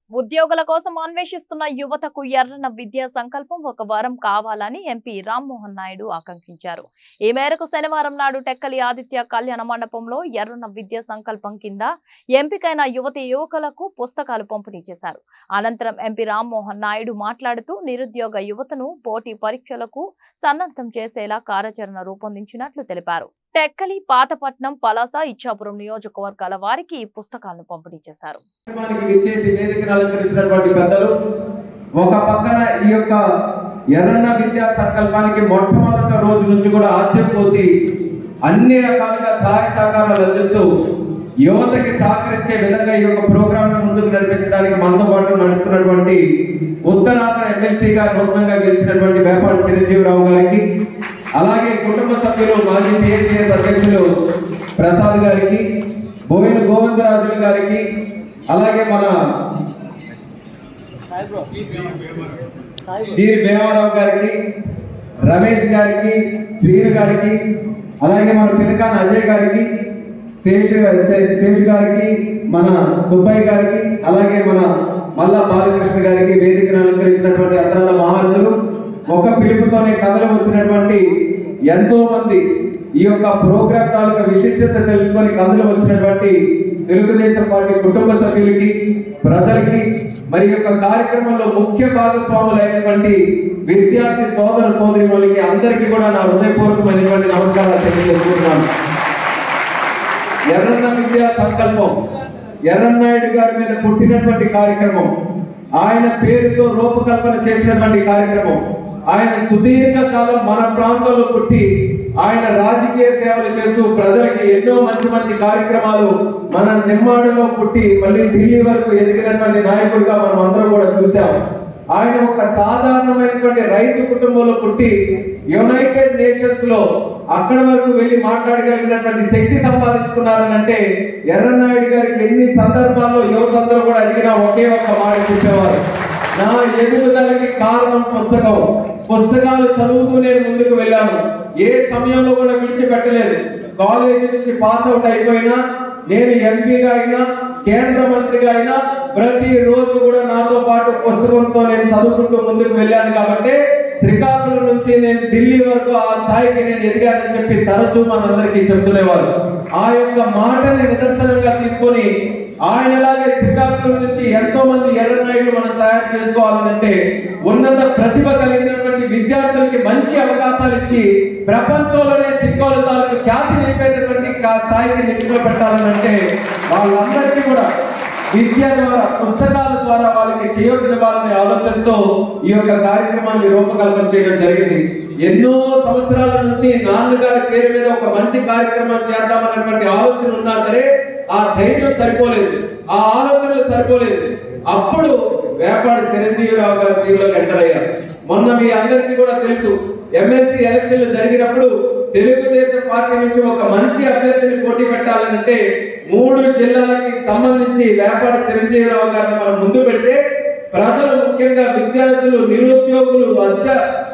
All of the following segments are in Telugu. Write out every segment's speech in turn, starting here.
ఉద్యోగుల కోసం అన్వేషిస్తున్న యువతకు ఎర్రన విద్యా సంకల్పం ఒక వారం కావాలని ఎంపీ రామ్మోహన్ నాయుడు ఆకాంక్షించారు ఈ మేరకు శనివారం నాడు టెక్కలి ఆదిత్య కళ్యాణ మండపంలో ఎర్రన విద్యా సంకల్పం కింద ఎంపికైన యువతి యువకులకు పుస్తకాలు పంపిణీ చేశారు అనంతరం ఎంపీ రామ్మోహన్ నాయుడు మాట్లాడుతూ నిరుద్యోగ యువతను పోటీ పరీక్షలకు సన్నద్ధం చేసేలా కార్యాచరణ రూపొందించినట్లు తెలిపారు టెక్కలి పాతపట్నం పలాస ఇచ్చాపురం నియోజకవర్గాల వారికి ఈ పుస్తకాలను పంపిణీ చేశారు కార్యక్రమానికి విచ్చేసి వేదికను అలంకరించినటువంటి పెద్దలు ఒక పక్కన ఈ యొక్క ఎర్రన్న విద్యా సంకల్పానికి మొట్టమొదట రోజు నుంచి కూడా ఆద్యం పోసి అన్ని రకాలుగా సహాయ సహకారాలు అందిస్తూ యువతకి సహకరించే విధంగా ఈ యొక్క ప్రోగ్రామ్ ముందుకు నడిపించడానికి మనతో పాటు నడుస్తున్నటువంటి ఉత్తరాంధ్ర ఎమ్మెల్సీగా నూతనంగా గెలిచినటువంటి వేపాడు చిరంజీవిరావు గారికి అలాగే కుటుంబ సభ్యులు మాజీ సిఎస్సిఎస్ అధ్యక్షులు ప్రసాద్ గారికి బోయిన గోవిందరాజులు గారికి అలాగే మన జీరి భీమారావు గారికి రమేష్ గారికి శ్రీను గారికి అలాగే మన పినకాన అజయ్ గారికి శేషు శే- శేషు గారికి మన సుబ్బయ్య గారికి అలాగే మన మల్లా బాలకృష్ణ గారికి వేదికను అలంకరించినటువంటి అతనాల మహారథులు ఒక పిలుపుతోనే కథలు వచ్చినటువంటి ఎంతో మంది ఈ యొక్క ప్రోగ్రామ్ తాలూకా విశిష్టత తెలుసుకొని కథలు వచ్చినటువంటి తెలుగుదేశం పార్టీ కుటుంబ సభ్యులకి ప్రజలకి మరి ఈ యొక్క కార్యక్రమంలో ముఖ్య భాగస్వాములైనటువంటి విద్యార్థి సోదర సోదరి అందరికీ కూడా నా హృదయపూర్వకమైనటువంటి నమస్కారాలు తెలియజేస్తున్నాను ఎర్రన్న విద్యా సంకల్పం ఎర్రన్నాయుడు గారి మీద పుట్టినటువంటి కార్యక్రమం ఆయన పేరుతో రూపకల్పన చేసినటువంటి కార్యక్రమం ఆయన సుదీర్ఘ కాలం మన ప్రాంతంలో పుట్టి ఆయన రాజకీయ సేవలు చేస్తూ ప్రజలకి ఎన్నో మంచి మంచి కార్యక్రమాలు మన నిమ్మాడులో పుట్టి మళ్ళీ ఢిల్లీ వరకు ఎదిగినటువంటి నాయకుడిగా మనం అందరం కూడా చూసాం ఆయన ఒక సాధారణమైనటువంటి రైతు కుటుంబంలో పుట్టి యునైటెడ్ నేషన్స్ లో అక్కడ వరకు వెళ్ళి మాట్లాడగలిగినటువంటి శక్తి సంపాదించుకున్నారని అంటే ఎర్రనాయుడు గారికి ఎన్ని సందర్భాల్లో యువతందరూ కూడా అడిగినా ఒకే ఒక్క మాట చెప్పేవారు నా ఎదుగుదలకి కారణం పుస్తకం పుస్తకాలు చదువుతూ నేను ముందుకు వెళ్ళాను ఏ సమయంలో కూడా విడిచిపెట్టలేదు కాలేజీ నుంచి పాస్ అవుట్ అయిపోయినా నేను ఎంపీగా అయినా కేంద్ర మంత్రిగా అయినా ప్రతి రోజు కూడా నాతో పాటు పుస్తకంతో నేను చదువుకుంటూ ముందుకు వెళ్ళాను కాబట్టి శ్రీకాకుళం నుంచి నేను ఢిల్లీ వరకు ఆ స్థాయికి నేను ఎదిగానని చెప్పి తరచూ మనందరికీ చెప్తునేవారు ఆ యొక్క మాటని నిదర్శనంగా తీసుకొని ఆయనలాగే శ్రీకాకుళం నుంచి ఎంతో మంది ఎర్రనాయుడు మనం తయారు చేసుకోవాలంటే ఉన్నత ప్రతిభ కలిగినటువంటి విద్యార్థులకి మంచి అవకాశాలు ఇచ్చి ప్రపంచంలోనే సిక్కోలు తాలూకు ఖ్యాతి నిలిపేటటువంటి కా- స్థాయికి నిలిచిలో పెట్టాలనంటే వాళ్ళందరికీ కూడా విద్య ద్వారా పుస్తకాల ద్వారా వాళ్ళకి చేయొద్దనివ్వాలనే ఆలోచనతో ఈ యొక్క కార్యక్రమాన్ని రూపకల్పన చేయడం జరిగింది ఎన్నో సంవత్సరాల నుంచి నాన్నగారి పేరు మీద ఒక మంచి కార్యక్రమం చేద్దామన్నటువంటి ఆలోచన ఉన్నా సరే ఆ ధైర్యం సరిపోలేదు ఆ ఆలోచనలు సరిపోలేదు అప్పుడు వేపాడు చిరంజీవిరావు గారు సీలోకి ఎంటర్ అయ్యారు మొన్న మీ అందరికీ కూడా తెలుసు ఎమ్మెల్సీ ఎలక్షన్లు జరిగినప్పుడు తెలుగుదేశం పార్టీ నుంచి ఒక మంచి అభ్యర్థిని పోటీ పెట్టాలంటే మూడు జిల్లాలకి సంబంధించి వేపాడు చిరంజీవిరావు గారిని మనం ముందు పెడితే ప్రజలు ముఖ్యంగా విద్యార్థులు నిరుద్యోగులు అత్య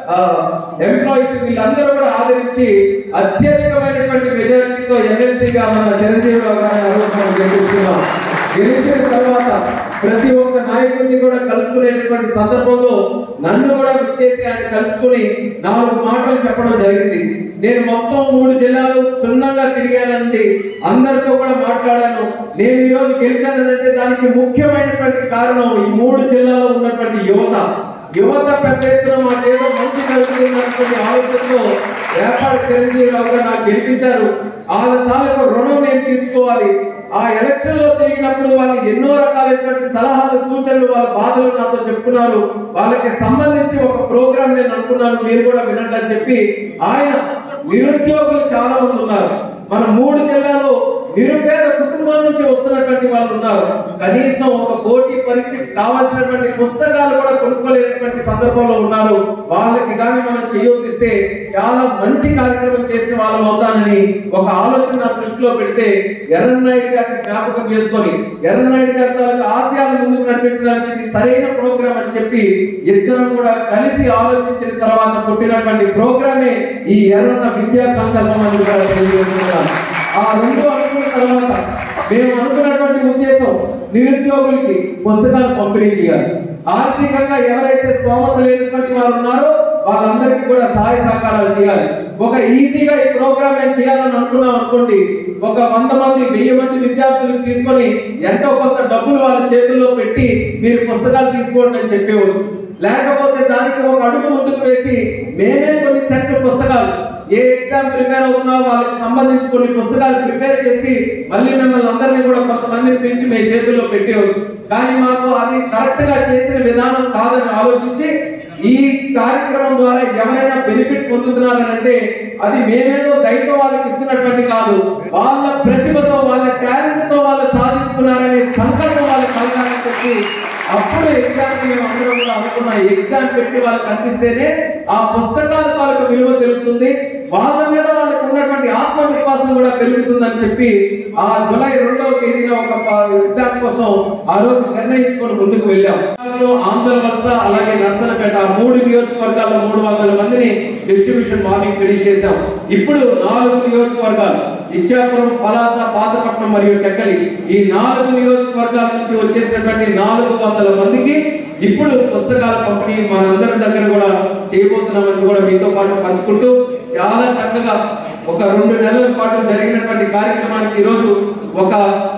ఎంప్లాయీస్ వీళ్ళందరూ కూడా ఆదరించి అత్యధికమైనటువంటి మెజారిటీతో ఎమ్మెల్సీగా మన చిరంజీవిరావు గారిని ఆ రోజు మనం గెలుస్తున్నాం గెలిచిన తర్వాత ప్రతి ఒక్క నాయకుడిని కూడా కలుసుకునేటువంటి సందర్భంలో నన్ను కూడా విచ్చేసి ఆయన కలుసుకుని నాలుగు మాటలు చెప్పడం జరిగింది నేను మొత్తం మూడు జిల్లాలు క్షుణ్ణంగా తిరిగానండి అందరితో కూడా మాట్లాడాను నేను ఈ రోజు గెలిచానంటే దానికి ముఖ్యమైనటువంటి కారణం ఈ మూడు జిల్లాలో ఉన్నటువంటి యువత యువత పెద్ద ఎత్తున మాకేదో మంచి కలుగుతున్నటువంటి ఆలోచనతో వేపాడు చిరంజీవిరావు గారు నాకు గెలిపించారు వాళ్ళ తాలూకు రుణం నేను తీర్చుకోవాలి ఆ ఎలక్షన్ లో తిరిగినప్పుడు వాళ్ళు ఎన్నో రకాలైనటువంటి సలహాలు సూచనలు వాళ్ళ బాధలు నాతో చెప్పుకున్నారు వాళ్ళకి సంబంధించి ఒక ప్రోగ్రామ్ నేను అనుకున్నాను మీరు కూడా వినండి అని చెప్పి ఆయన నిరుద్యోగులు చాలా మంది ఉన్నారు మన మూడు జిల్లాలో నిరుపేద కుటుంబాల నుంచి వస్తున్నటువంటి వాళ్ళు ఉన్నారు కనీసం ఒక పోటీ పరీక్షకి కావాల్సినటువంటి పుస్తకాలు కూడా కొనుక్కోలేనటువంటి సందర్భంలో ఉన్నారు వాళ్ళకి కానీ మనం చేయొద్దిస్తే చాలా మంచి కార్యక్రమం చేసిన వాళ్ళం అవుతానని ఒక ఆలోచన నా దృష్టిలో పెడితే ఎర్రనాయుడు గారిని జ్ఞాపకం చేసుకొని ఎర్రనాయుడు గారి తాలూకు ఆశయాలు ముందుకు నడిపించడానికి ఇది సరైన ప్రోగ్రామ్ అని చెప్పి ఇద్దరం కూడా కలిసి ఆలోచించిన తర్వాత పుట్టినటువంటి ప్రోగ్రామే ఈ ఎర్రన్న విద్యా సంకల్పం అని కూడా తెలియజేస్తున్నాను ఆ రెండు అనుకున్న రోజుల తర్వాత మేము అనుకున్నటువంటి ఉద్దేశం నిరుద్యోగులకి పుస్తకాలు పంపిణీ చేయాలి ఆర్థికంగా ఎవరైతే స్తోమత లేనటువంటి వారు ఉన్నారో వాళ్ళందరికీ కూడా సహాయ సహకారాలు చేయాలి ఒక ఈజీగా ఈ ప్రోగ్రామ్ ఏం చేయాలని అనుకున్నాం అనుకోండి ఒక వంద మంది వెయ్యి మంది విద్యార్థులకు తీసుకొని ఎంతో కొంత డబ్బులు వాళ్ళ చేతుల్లో పెట్టి మీరు పుస్తకాలు తీసుకోండి అని చెప్పేవచ్చు లేకపోతే దానికి ఒక అడుగు ముందుకు వేసి మేమే కొన్ని సెట్లు పుస్తకాలు ఏ ఎగ్జామ్ ప్రిపేర్ అవుతున్నా వాళ్ళకి సంబంధించి కొన్ని పుస్తకాలు ప్రిపేర్ చేసి మళ్ళీ మిమ్మల్ని అందరినీ కూడా కొంతమందిని పిలిచి మీ చేతుల్లో పెట్టేయవచ్చు కానీ మాకు అది కరెక్ట్ గా చేసిన విధానం కాదని ఆలోచించి ఈ కార్యక్రమం ద్వారా ఎవరైనా బెనిఫిట్ పొందుతున్నారని అంటే అది మేమేదో దైతో వాళ్ళకి ఇస్తున్నటువంటి కాదు వాళ్ళ ప్రతిభతో వాళ్ళ టాలెంట్ తో వాళ్ళు సాధించుకున్నారనే సంకల్పం వాళ్ళకి కలగాలని చెప్పి అప్పుడు ఎగ్జామ్ మేము అందరం కూడా అనుకున్నాం ఎగ్జామ్ పెట్టి వాళ్ళకి అందిస్తేనే ఆ పుస్తకాల తాలూకు విలువ తెలుస్తుంది వాళ్ళ మీద వాళ్ళకి ఉన్నటువంటి ఆత్మవిశ్వాసం కూడా పెరుగుతుందని చెప్పి ఆ జూలై రెండవ తేదీన ఒక ఎగ్జామ్ కోసం ఆ రోజు నిర్ణయించుకొని ముందుకు వెళ్ళాం ఆంధ్ర వలస అలాగే నర్సనపేట ఆ మూడు నియోజకవర్గాల్లో మూడు వందల మందిని డిస్ట్రిబ్యూషన్ మార్నింగ్ ఫినిష్ చేశాం ఇప్పుడు నాలుగు నియోజకవర్గాలు ఇచ్చాపురం పలాస పాతపట్నం మరియు టెక్కలి ఈ నాలుగు నియోజకవర్గాల నుంచి వచ్చేసినటువంటి నాలుగు వందల మందికి ఇప్పుడు పుస్తకాల పంపిణీ మనందరి దగ్గర కూడా చేయబోతున్నామని కూడా మీతో పాటు పంచుకుంటూ చాలా చక్కగా ఒక రెండు నెలల పాటు జరిగినటువంటి కార్యక్రమానికి ఈరోజు ఒక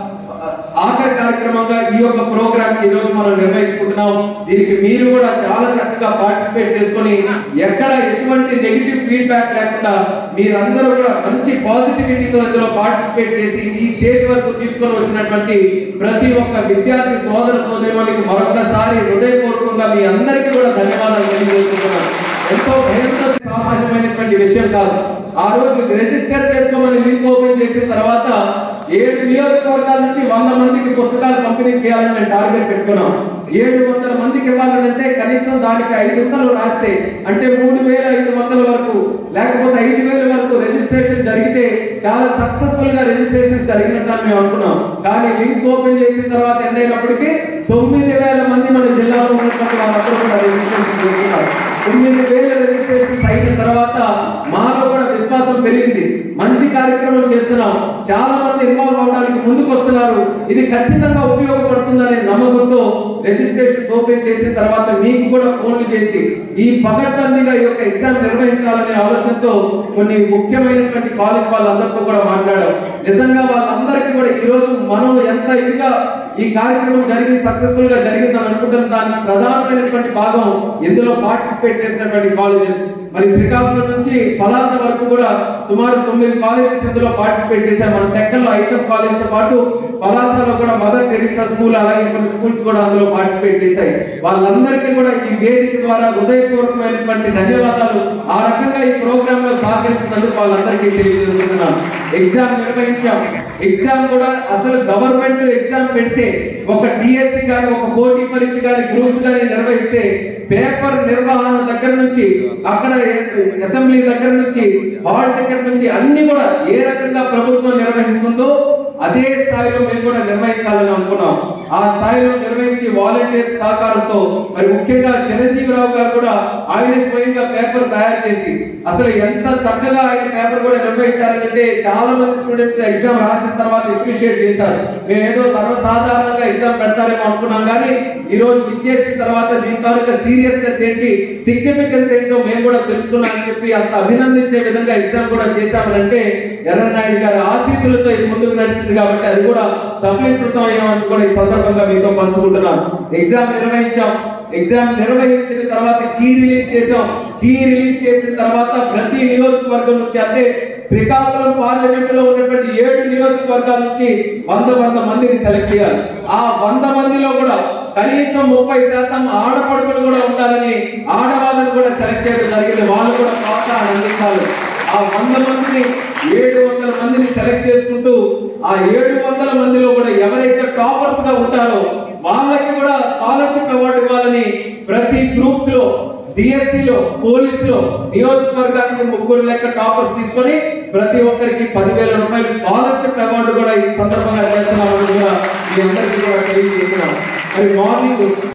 ఆఖరి కార్యక్రమంగా ఈ యొక్క ప్రోగ్రామ్ కి ఈ రోజు మనం నిర్వహించుకుంటున్నాం దీనికి మీరు కూడా చాలా చక్కగా పార్టిసిపేట్ చేసుకొని ఎక్కడ ఎటువంటి నెగిటివ్ ఫీడ్బ్యాక్ లేకుండా మీరందరూ కూడా మంచి పాజిటివిటీతో ఇందులో పార్టిసిపేట్ చేసి ఈ స్టేజ్ వరకు తీసుకొని వచ్చినటువంటి ప్రతి ఒక్క విద్యార్థి సోదర సోదరి మరొకసారి హృదయపూర్వకంగా మీ అందరికీ కూడా ధన్యవాదాలు తెలియజేస్తున్నాను ఎంతో భయంతో సామాన్యమైనటువంటి విషయం కాదు ఆ రోజు రిజిస్టర్ చేసుకోమని లింక్ ఓపెన్ చేసిన తర్వాత ఏడు నియోజకవర్గాల నుంచి వంద మందికి పుస్తకాలు పంపిణీ చేయాలని మేము టార్గెట్ పెట్టుకున్నాం ఏడు వందల మందికి ఇవ్వాలంటే కనీసం దానికి ఐదు వందలు రాస్తే అంటే మూడు వేల ఐదు వందల వరకు లేకపోతే ఐదు వేల వరకు రిజిస్ట్రేషన్ జరిగితే చాలా సక్సెస్ఫుల్ గా రిజిస్ట్రేషన్ జరిగినట్టు అని మేము అనుకున్నాం కానీ లింక్స్ ఓపెన్ చేసిన తర్వాత ఎన్నైనప్పటికీ తొమ్మిది వేల మంది మన జిల్లాలో ఉన్నటువంటి వాళ్ళందరూ కూడా రిజిస్ట్రేషన్ చేసుకున్నారు తొమ్మిది వేల రిజిస్ట్రేషన్ అయిన తర్వాత మాలో కూడా విశ్వాసం పెరిగింది మంచి కార్యక్రమం చేస్తున్నాం చాలా మంది ఇన్వాల్వ్ అవడానికి ముందుకు వస్తున్నారు ఇది ఖచ్చితంగా ఉపయోగపడుతుందనే నమ్మకంతో రిజిస్ట్రేషన్ ఓపెన్ చేసిన తర్వాత మీకు కూడా ఫోన్లు చేసి ఈ పకడ్బందీగా ఈ యొక్క ఎగ్జామ్ నిర్వహించాలనే ఆలోచనతో కొన్ని ముఖ్యమైనటువంటి కాలేజ్ వాళ్ళందరితో కూడా మాట్లాడాం నిజంగా వాళ్ళందరికీ కూడా ఈ రోజు మనం ఎంత ఇదిగా ఈ కార్యక్రమం జరిగింది సక్సెస్ఫుల్ గా జరిగిందని అనుకుంటున్న దానికి ప్రధానమైనటువంటి భాగం ఇందులో పార్టిసిపేట్ చేసినటువంటి కాలేజెస్ మరి శ్రీకాకుళం నుంచి పలాస వరకు కూడా సుమారు తొమ్మిది కాలేజెస్ ఇందులో పార్టిసిపేట్ చేశాం మన టెక్కల్లో ఐటమ్ కాలేజ్ తో పాటు పలాసలో కూడా మదర్ టెరిసా స్కూల్ అలాగే కొన్ని స్కూల్స్ కూడా అందులో పార్టిసిపేట్ చేశాయి వాళ్ళందరికీ కూడా ఈ వేదిక ద్వారా హృదయపూర్వకమైనటువంటి ధన్యవాదాలు ఆ రకంగా ఈ ప్రోగ్రామ్ లో సహకరించినందుకు వాళ్ళందరికీ తెలియజేస్తున్నాను ఎగ్జామ్ నిర్వహించాం ఎగ్జామ్ కూడా అసలు గవర్నమెంట్ ఎగ్జామ్ పెడితే ఒక డిఎస్సి కానీ ఒక పోటీ పరీక్ష కానీ గ్రూప్స్ కానీ నిర్వహిస్తే పేపర్ నిర్వహణ దగ్గర నుంచి అక్కడ అసెంబ్లీ దగ్గర నుంచి హాల్ టికెట్ నుంచి అన్ని కూడా ఏ రకంగా ప్రభుత్వం నిర్వహిస్తుందో అదే స్థాయిలో మేము కూడా నిర్వహించాలని అనుకున్నాం ఆ స్థాయిలో నిర్వహించి వాలంటీర్స్ సహకారంతో మరి ముఖ్యంగా చిరంజీవిరావు గారు కూడా ఆయన స్వయంగా పేపర్ తయారు చేసి అసలు ఎంత చక్కగా ఆయన పేపర్ కూడా నిర్వహించారంటే చాలా మంది స్టూడెంట్స్ ఎగ్జామ్ రాసిన తర్వాత అప్రిషియేట్ చేశారు మేము ఏదో సర్వసాధారణంగా ఎగ్జామ్ పెడతారేమో అనుకున్నాం కానీ ఈ రోజు ఇచ్చేసిన తర్వాత దీని తాలూకా సీరియస్నెస్ ఏంటి సిగ్నిఫికెన్స్ ఏంటో మేము కూడా తెలుసుకున్నాం అని చెప్పి అంత అభినందించే విధంగా ఎగ్జామ్ కూడా చేశామనంటే ఎర్రనాయుడు గారి ఆశీస్సులతో ఇది ముందుకు నడిచింది కాబట్టి అది కూడా సఫలీకృతం అయ్యామని కూడా ఈ సందర్భంగా మీతో పంచుకుంటున్నాను ఎగ్జామ్ నిర్వహించాం ఎగ్జామ్ నిర్వహించిన తర్వాత కీ రిలీజ్ చేసాం కీ రిలీజ్ చేసిన తర్వాత ప్రతి నియోజకవర్గం నుంచి అంటే శ్రీకాకుళం పార్లమెంట్ లో ఉన్నటువంటి ఏడు నియోజకవర్గాల నుంచి వంద వంద మందిని సెలెక్ట్ చేయాలి ఆ వంద మందిలో కూడా కనీసం ముప్పై శాతం ఆడపడుచులు కూడా ఉండాలని ఆడవాళ్ళని కూడా సెలెక్ట్ చేయడం జరిగింది వాళ్ళు కూడా ప్రోత్సాహం అందించాలి ఆ వంద మందిని ఏడు వందల మందిని సెలెక్ట్ చేసుకుంటూ ఆ ఏడు వందల మందిలో కూడా ఎవరైతే టాపర్స్ గా ఉంటారో వాళ్ళకి కూడా స్కాలర్షిప్ అవార్డు ఇవ్వాలని ప్రతి గ్రూప్స్ లో డిఎస్సి లో పోలీస్ లో నియోజకవర్గానికి ముగ్గురు లెక్క టాపర్స్ తీసుకొని ప్రతి ఒక్కరికి పదివేల రూపాయలు స్కాలర్షిప్ అవార్డు కూడా ఈ సందర్భంగా చేస్తున్నామని కూడా మీ అందరికీ కూడా తెలియజేస్తున్నాం మరి మార్నింగ్